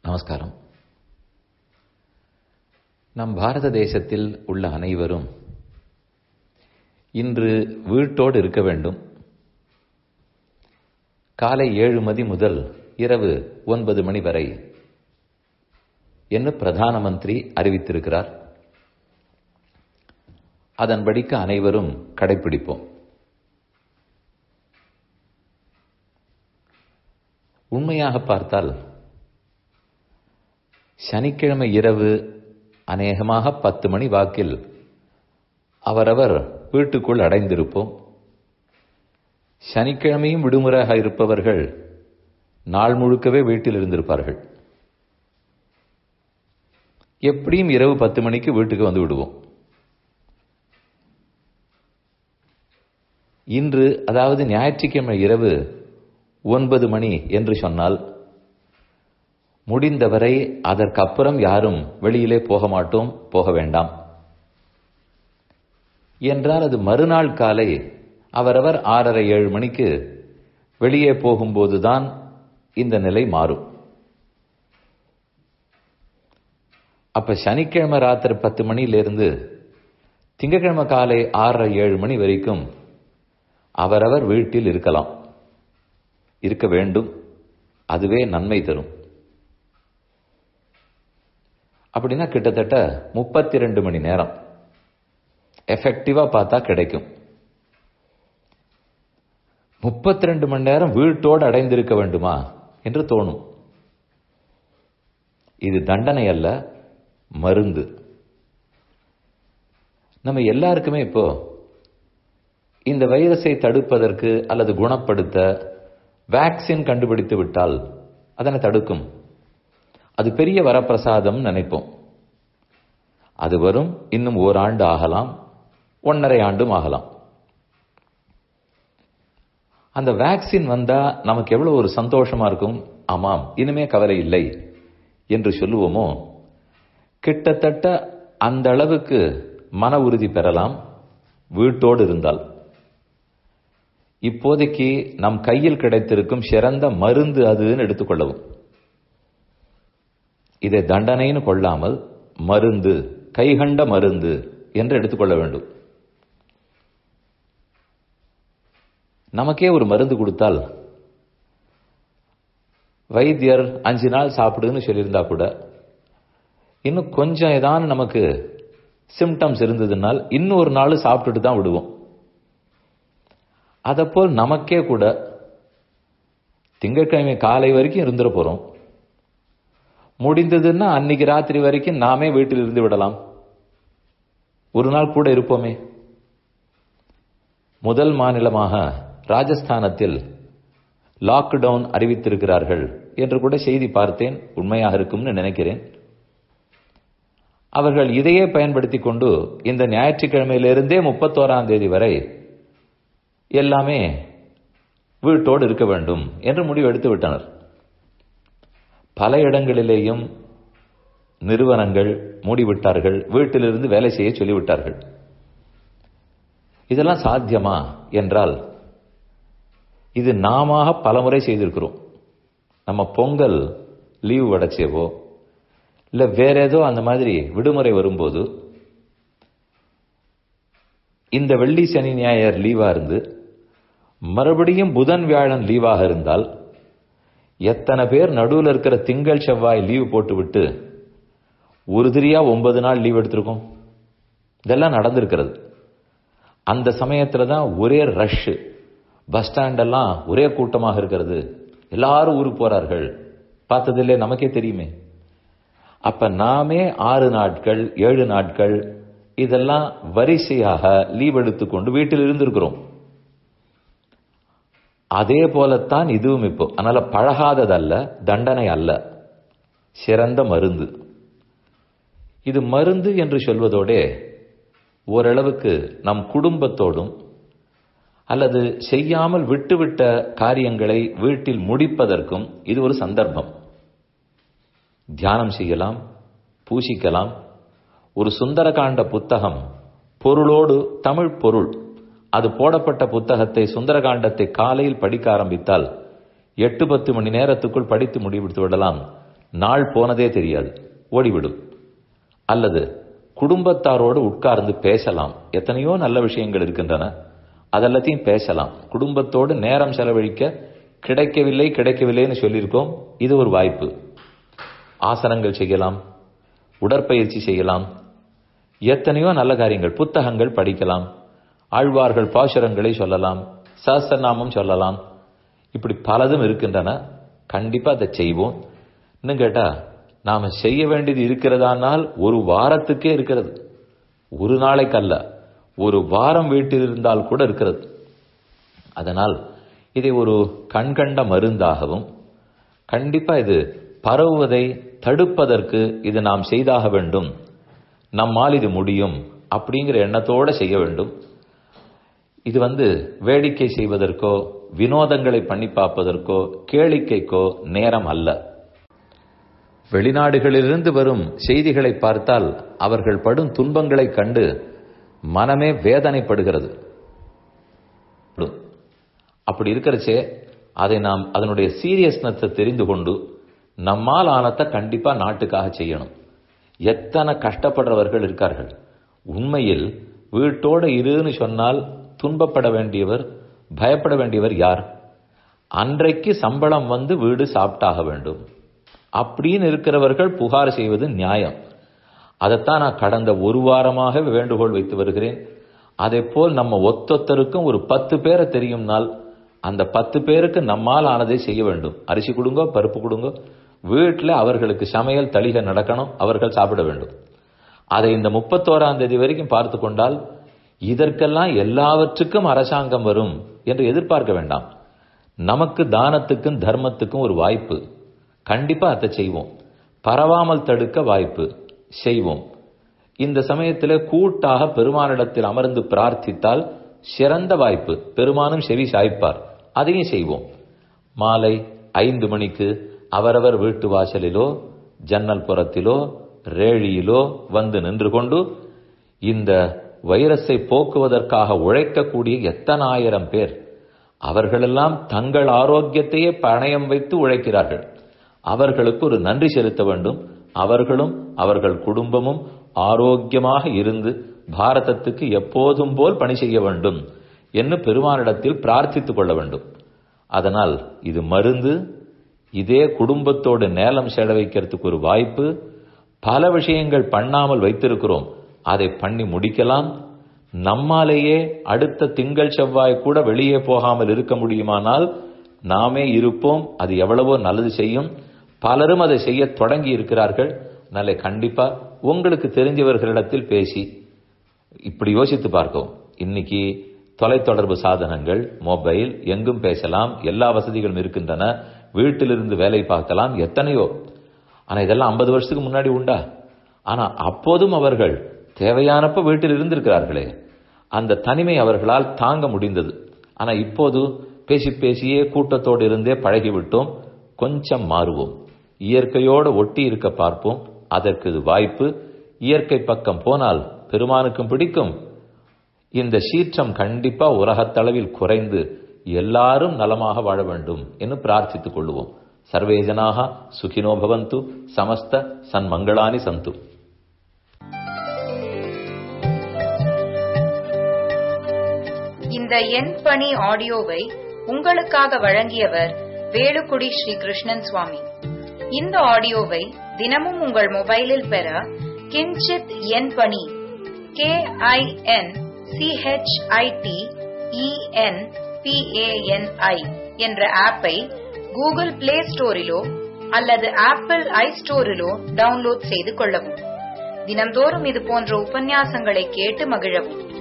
நமஸ்காரம் நம் பாரத தேசத்தில் உள்ள அனைவரும் இன்று வீட்டோடு இருக்க வேண்டும் காலை ஏழு மணி முதல் இரவு ஒன்பது மணி வரை என்று பிரதான மந்திரி அறிவித்திருக்கிறார் அதன்படிக்கு அனைவரும் கடைபிடிப்போம் உண்மையாக பார்த்தால் சனிக்கிழமை இரவு அநேகமாக பத்து மணி வாக்கில் அவரவர் வீட்டுக்குள் அடைந்திருப்போம் சனிக்கிழமையும் விடுமுறையாக இருப்பவர்கள் நாள் முழுக்கவே வீட்டில் இருந்திருப்பார்கள் எப்படியும் இரவு பத்து மணிக்கு வீட்டுக்கு வந்து விடுவோம் இன்று அதாவது ஞாயிற்றுக்கிழமை இரவு ஒன்பது மணி என்று சொன்னால் முடிந்தவரை அதற்கப்புறம் யாரும் வெளியிலே போக மாட்டோம் போக வேண்டாம் என்றால் அது மறுநாள் காலை அவரவர் ஆறரை ஏழு மணிக்கு வெளியே போகும்போதுதான் இந்த நிலை மாறும் அப்ப சனிக்கிழமை ராத்திரி பத்து மணியிலிருந்து திங்கக்கிழமை காலை ஆறரை ஏழு மணி வரைக்கும் அவரவர் வீட்டில் இருக்கலாம் இருக்க வேண்டும் அதுவே நன்மை தரும் அப்படின்னா கிட்டத்தட்ட முப்பத்தி ரெண்டு மணி நேரம் எஃபெக்டிவா பார்த்தா கிடைக்கும் முப்பத்தி ரெண்டு மணி நேரம் வீட்டோடு அடைந்திருக்க வேண்டுமா என்று தோணும் இது தண்டனை அல்ல மருந்து நம்ம எல்லாருக்குமே இப்போ இந்த வைரஸை தடுப்பதற்கு அல்லது குணப்படுத்த வேக்சின் கண்டுபிடித்து விட்டால் அதனை தடுக்கும் அது பெரிய வரப்பிரசாதம் நினைப்போம் அது வரும் இன்னும் ஓராண்டு ஆகலாம் ஒன்னரை ஆண்டும் ஆகலாம் அந்த வேக்சின் வந்தா நமக்கு எவ்வளவு ஒரு சந்தோஷமா இருக்கும் ஆமாம் இனிமே கவலை இல்லை என்று சொல்லுவோமோ கிட்டத்தட்ட அந்த அளவுக்கு மன உறுதி பெறலாம் வீட்டோடு இருந்தால் இப்போதைக்கு நம் கையில் கிடைத்திருக்கும் சிறந்த மருந்து அதுன்னு எடுத்துக்கொள்ளவும் இதை தண்டனைன்னு கொள்ளாமல் மருந்து கைகண்ட மருந்து என்று எடுத்துக்கொள்ள வேண்டும் நமக்கே ஒரு மருந்து கொடுத்தால் வைத்தியர் அஞ்சு நாள் சாப்பிடுன்னு சொல்லியிருந்தா கூட இன்னும் கொஞ்சம் ஏதாவது நமக்கு சிம்டம்ஸ் இருந்ததுனால் இன்னொரு நாள் சாப்பிட்டுட்டு தான் விடுவோம் போல் நமக்கே கூட திங்கட்கிழமை காலை வரைக்கும் இருந்துட போறோம் முடிந்ததுன்னா அன்னைக்கு ராத்திரி வரைக்கும் நாமே வீட்டில் இருந்து விடலாம் ஒரு நாள் கூட இருப்போமே முதல் மாநிலமாக ராஜஸ்தானத்தில் லாக்டவுன் அறிவித்திருக்கிறார்கள் என்று கூட செய்தி பார்த்தேன் உண்மையாக இருக்கும்னு நினைக்கிறேன் அவர்கள் இதையே பயன்படுத்தி கொண்டு இந்த ஞாயிற்றுக்கிழமையிலிருந்தே முப்பத்தோராம் தேதி வரை எல்லாமே வீட்டோடு இருக்க வேண்டும் என்று முடிவு எடுத்து விட்டனர் பல இடங்களிலேயும் நிறுவனங்கள் மூடிவிட்டார்கள் வீட்டிலிருந்து வேலை செய்ய சொல்லிவிட்டார்கள் இதெல்லாம் சாத்தியமா என்றால் இது நாம பலமுறை செய்திருக்கிறோம் நம்ம பொங்கல் லீவு வடச்சேவோ இல்ல வேற ஏதோ அந்த மாதிரி விடுமுறை வரும்போது இந்த வெள்ளி சனி ஞாயிறு லீவா இருந்து மறுபடியும் புதன் வியாழன் லீவாக இருந்தால் எத்தனை பேர் நடுவில் இருக்கிற திங்கள் செவ்வாய் லீவு போட்டு விட்டு ஒரு திரியா ஒன்பது நாள் லீவ் எடுத்திருக்கோம் இதெல்லாம் நடந்திருக்கிறது அந்த சமயத்துல தான் ஒரே ரஷ் பஸ் ஸ்டாண்டெல்லாம் ஒரே கூட்டமாக இருக்கிறது எல்லாரும் ஊருக்கு போறார்கள் பார்த்ததில்லே நமக்கே தெரியுமே அப்ப நாமே ஆறு நாட்கள் ஏழு நாட்கள் இதெல்லாம் வரிசையாக லீவ் எடுத்துக்கொண்டு வீட்டில் இருந்திருக்கிறோம் அதே போலத்தான் இதுவும் இப்போ அதனால பழகாததல்ல தண்டனை அல்ல சிறந்த மருந்து இது மருந்து என்று சொல்வதோடே ஓரளவுக்கு நம் குடும்பத்தோடும் அல்லது செய்யாமல் விட்டுவிட்ட காரியங்களை வீட்டில் முடிப்பதற்கும் இது ஒரு சந்தர்ப்பம் தியானம் செய்யலாம் பூசிக்கலாம் ஒரு சுந்தரகாண்ட புத்தகம் பொருளோடு தமிழ் பொருள் அது போடப்பட்ட புத்தகத்தை சுந்தரகாண்டத்தை காலையில் படிக்க ஆரம்பித்தால் எட்டு பத்து மணி நேரத்துக்குள் படித்து முடிவித்து விடலாம் நாள் போனதே தெரியாது ஓடிவிடும் அல்லது குடும்பத்தாரோடு உட்கார்ந்து பேசலாம் எத்தனையோ நல்ல விஷயங்கள் இருக்கின்றன அதெல்லாத்தையும் பேசலாம் குடும்பத்தோடு நேரம் செலவழிக்க கிடைக்கவில்லை கிடைக்கவில்லைன்னு சொல்லியிருக்கோம் இது ஒரு வாய்ப்பு ஆசனங்கள் செய்யலாம் உடற்பயிற்சி செய்யலாம் எத்தனையோ நல்ல காரியங்கள் புத்தகங்கள் படிக்கலாம் ஆழ்வார்கள் பாசுரங்களை சொல்லலாம் சஹஸ்ரநாமம் சொல்லலாம் இப்படி பலதும் இருக்கின்றன கண்டிப்பா அதை செய்வோம் இன்னும் கேட்டா நாம செய்ய வேண்டியது இருக்கிறதானால் ஒரு வாரத்துக்கே இருக்கிறது ஒரு நாளைக்கு அல்ல ஒரு வாரம் வீட்டில் இருந்தால் கூட இருக்கிறது அதனால் இதை ஒரு கண்கண்ட மருந்தாகவும் கண்டிப்பா இது பரவுவதை தடுப்பதற்கு இது நாம் செய்தாக வேண்டும் நம்மால் இது முடியும் அப்படிங்கிற எண்ணத்தோட செய்ய வேண்டும் இது வந்து வேடிக்கை செய்வதற்கோ வினோதங்களை பண்ணி பார்ப்பதற்கோ கேளிக்கைக்கோ நேரம் அல்ல வெளிநாடுகளிலிருந்து வரும் செய்திகளை பார்த்தால் அவர்கள் படும் துன்பங்களைக் கண்டு மனமே வேதனைப்படுகிறது அப்படி இருக்கிறச்சே அதை நாம் அதனுடைய சீரியஸ்னஸை தெரிந்து கொண்டு நம்மால் ஆனத்தை கண்டிப்பா நாட்டுக்காக செய்யணும் எத்தனை கஷ்டப்படுறவர்கள் இருக்கார்கள் உண்மையில் வீட்டோட இருன்னு சொன்னால் துன்பப்பட வேண்டியவர் பயப்பட வேண்டியவர் யார் அன்றைக்கு சம்பளம் வந்து வீடு சாப்பிட்டாக வேண்டும் அப்படின்னு இருக்கிறவர்கள் புகார் செய்வது நியாயம் அதைத்தான் நான் கடந்த ஒரு வாரமாக வேண்டுகோள் வைத்து வருகிறேன் அதே போல் நம்ம ஒத்தொத்தருக்கும் ஒரு பத்து பேரை தெரியும்னால் அந்த பத்து பேருக்கு நம்மால் ஆனதை செய்ய வேண்டும் அரிசி கொடுங்கோ பருப்பு கொடுங்கோ வீட்டில் அவர்களுக்கு சமையல் தளிகை நடக்கணும் அவர்கள் சாப்பிட வேண்டும் அதை இந்த முப்பத்தோராம் தேதி வரைக்கும் பார்த்து கொண்டால் இதற்கெல்லாம் எல்லாவற்றுக்கும் அரசாங்கம் வரும் என்று எதிர்பார்க்க வேண்டாம் நமக்கு தானத்துக்கும் தர்மத்துக்கும் ஒரு வாய்ப்பு கண்டிப்பா அதை செய்வோம் பரவாமல் தடுக்க வாய்ப்பு செய்வோம் இந்த சமயத்தில் கூட்டாக பெருமானிடத்தில் அமர்ந்து பிரார்த்தித்தால் சிறந்த வாய்ப்பு பெருமானும் செவி சாய்ப்பார் அதையும் செய்வோம் மாலை ஐந்து மணிக்கு அவரவர் வீட்டு வாசலிலோ ஜன்னல் புறத்திலோ ரேழியிலோ வந்து நின்று கொண்டு இந்த வைரஸை போக்குவதற்காக உழைக்கக்கூடிய எத்தனாயிரம் பேர் அவர்களெல்லாம் தங்கள் ஆரோக்கியத்தையே பணயம் வைத்து உழைக்கிறார்கள் அவர்களுக்கு ஒரு நன்றி செலுத்த வேண்டும் அவர்களும் அவர்கள் குடும்பமும் ஆரோக்கியமாக இருந்து பாரதத்துக்கு எப்போதும் போல் பணி செய்ய வேண்டும் என்று பெருமானிடத்தில் பிரார்த்தித்துக் கொள்ள வேண்டும் அதனால் இது மருந்து இதே குடும்பத்தோடு நேலம் செட வைக்கிறதுக்கு ஒரு வாய்ப்பு பல விஷயங்கள் பண்ணாமல் வைத்திருக்கிறோம் அதை பண்ணி முடிக்கலாம் நம்மாலேயே அடுத்த திங்கள் செவ்வாய் கூட வெளியே போகாமல் இருக்க முடியுமானால் நாமே இருப்போம் அது எவ்வளவோ நல்லது செய்யும் பலரும் அதை செய்ய தொடங்கி இருக்கிறார்கள் நல்ல கண்டிப்பா உங்களுக்கு தெரிஞ்சவர்களிடத்தில் பேசி இப்படி யோசித்து பார்க்கவும் இன்னைக்கு தொலைத்தொடர்பு சாதனங்கள் மொபைல் எங்கும் பேசலாம் எல்லா வசதிகளும் இருக்கின்றன வீட்டிலிருந்து வேலை பார்க்கலாம் எத்தனையோ ஆனா இதெல்லாம் ஐம்பது வருஷத்துக்கு முன்னாடி உண்டா ஆனா அப்போதும் அவர்கள் தேவையானப்ப வீட்டில் இருந்திருக்கிறார்களே அந்த தனிமை அவர்களால் தாங்க முடிந்தது ஆனா இப்போது பேசி பேசியே கூட்டத்தோடு இருந்தே பழகிவிட்டோம் கொஞ்சம் மாறுவோம் இயற்கையோடு ஒட்டி இருக்க பார்ப்போம் அதற்கு இது வாய்ப்பு இயற்கை பக்கம் போனால் பெருமானுக்கும் பிடிக்கும் இந்த சீற்றம் கண்டிப்பா உலகத்தளவில் குறைந்து எல்லாரும் நலமாக வாழ வேண்டும் என்று பிரார்த்தித்துக் கொள்வோம் சர்வே ஜனாக சுகினோ பவந்து சமஸ்த சன்மங்களானி சந்து இந்த எண் பணி ஆடியோவை உங்களுக்காக வழங்கியவர் வேலுக்குடி ஸ்ரீ கிருஷ்ணன் சுவாமி இந்த ஆடியோவை தினமும் உங்கள் மொபைலில் பெற கிஞ்சித் எண் பணி கே ஐ என் சிஹெச்ஐடி இஎன் பிஏஎன்ஐ என்ற ஆப்பை கூகுள் பிளே ஸ்டோரிலோ அல்லது ஆப்பிள் ஐ ஸ்டோரிலோ டவுன்லோட் செய்து கொள்ளவும் தினம்தோறும் இது போன்ற உபன்யாசங்களை கேட்டு மகிழவும்